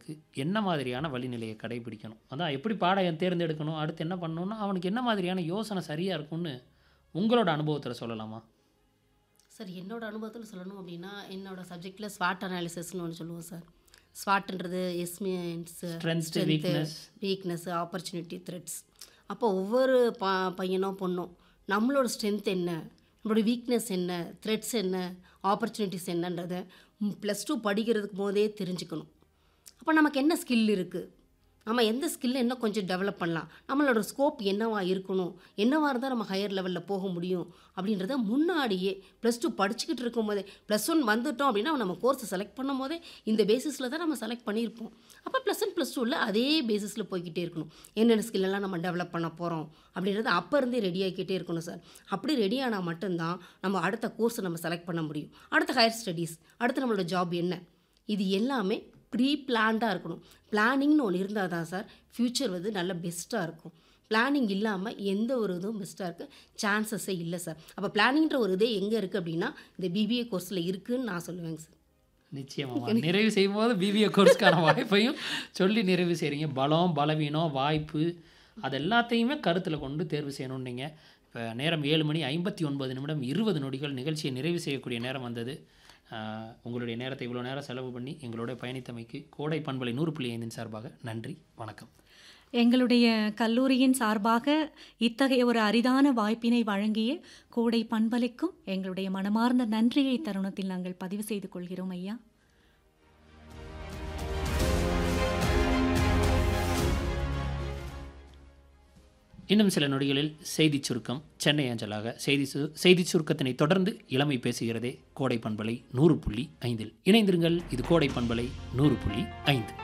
மாணவர்களுக்கு என்ன மாதிரியான வழிநிலையை கடைபிடிக்கணும் அதான் எப்படி பாடம் தேர்ந்தெடுக்கணும் அடுத்து என்ன பண்ணணும்னா அவனுக்கு என்ன மாதிரியான யோசனை சரியாக இருக்கும்னு உங்களோட அனுபவத்தில் சொல்லலாமா சார் என்னோட அனுபவத்தில் சொல்லணும் அப்படின்னா என்னோட சப்ஜெக்டில் ஸ்வாட் அனாலிசிஸ்னு ஒன்று சொல்லுவோம் சார் ஸ்வாட்ன்றது S means Strength, weakness. Weakness opportunity threats அப்போ ஒவ்வொரு ப பையனோ பொண்ணோ நம்மளோட ஸ்ட்ரென்த் என்ன நம்மளோட வீக்னஸ் என்ன த்ரெட்ஸ் என்ன ஆப்பர்ச்சுனிட்டிஸ் என்னன்றதை ப்ளஸ் டூ படிக்கிறதுக்கு போதே தெரிஞ்சுக்கணும் அப்போ நமக்கு என்ன ஸ்கில் இருக்குது நம்ம எந்த ஸ்கில்லை இன்னும் கொஞ்சம் டெவலப் பண்ணலாம் நம்மளோட ஸ்கோப் என்னவா இருக்கணும் என்னவா இருந்தால் நம்ம ஹையர் லெவலில் போக முடியும் அப்படின்றத முன்னாடியே ப்ளஸ் டூ படிச்சுக்கிட்டு இருக்கும்போதே ப்ளஸ் ஒன் வந்துட்டோம் அப்படின்னா நம்ம கோர்ஸை செலக்ட் பண்ணும் போதே இந்த பேசிஸில் தான் நம்ம செலக்ட் பண்ணியிருப்போம் அப்போ ப்ளஸ் ஒன் ப்ளஸ் டூவில் அதே பேசிஸில் போய்கிட்டே இருக்கணும் என்னென்ன ஸ்கில்லெல்லாம் நம்ம டெவலப் பண்ண போகிறோம் அப்படின்றத அப்போ இருந்தே ரெடி ஆகிக்கிட்டே இருக்கணும் சார் அப்படி ரெடி ஆனால் மட்டும்தான் நம்ம அடுத்த கோர்ஸை நம்ம செலக்ட் பண்ண முடியும் அடுத்த ஹையர் ஸ்டடீஸ் அடுத்து நம்மளோட ஜாப் என்ன இது எல்லாமே ப்ரீ பிளான்டாக இருக்கணும் பிளானிங்னு ஒன்று இருந்தால் தான் சார் ஃப்யூச்சர் வந்து நல்ல பெஸ்ட்டாக இருக்கும் பிளானிங் இல்லாமல் எந்த ஒரு இதுவும் பெஸ்ட்டாக இருக்க சான்சஸே இல்லை சார் அப்போ பிளானிங்ன்ற ஒரு இதே எங்கே இருக்குது அப்படின்னா இந்த பிபிஏ கோர்ஸில் இருக்குதுன்னு நான் சொல்லுவேங்க சார் நிச்சயமாக நிறைவு செய்யும்போது பிபிஏ கோர்ஸ்க்கான வாய்ப்பையும் சொல்லி நிறைவு செய்கிறீங்க பலம் பலவீனம் வாய்ப்பு அது எல்லாத்தையுமே கருத்தில் கொண்டு தேர்வு செய்யணும்னு நீங்கள் இப்போ நேரம் ஏழு மணி ஐம்பத்தி ஒன்பது நிமிடம் இருபது நொடிகள் நிகழ்ச்சியை நிறைவு செய்யக்கூடிய நேரம் வந்தது ஆஹ், உங்களுடைய நேரத்தை இவ்வளோ நேரம் செலவு பண்ணி எங்களோட பயணித்தமைக்கு கோடை பண்பலை நூறு புள்ளி ஐந்தின் சார்பாக நன்றி வணக்கம் எங்களுடைய கல்லூரியின் சார்பாக இத்தகைய ஒரு அரிதான வாய்ப்பினை வழங்கிய கோடை பண்பலைக்கும் எங்களுடைய மனமார்ந்த நன்றியை தருணத்தில் நாங்கள் பதிவு செய்து கொள்கிறோம் ஐயா இன்னும் சில நொடிகளில் செய்திச் சுருக்கம் சென்னை அஞ்சலாக செய்தி சு செய்திச் சுருக்கத்தினை தொடர்ந்து இளமை பேசுகிறதே கோடை பண்பலை நூறு புள்ளி ஐந்தில் இணைந்திருங்கள் இது கோடை பண்பலை நூறு புள்ளி ஐந்து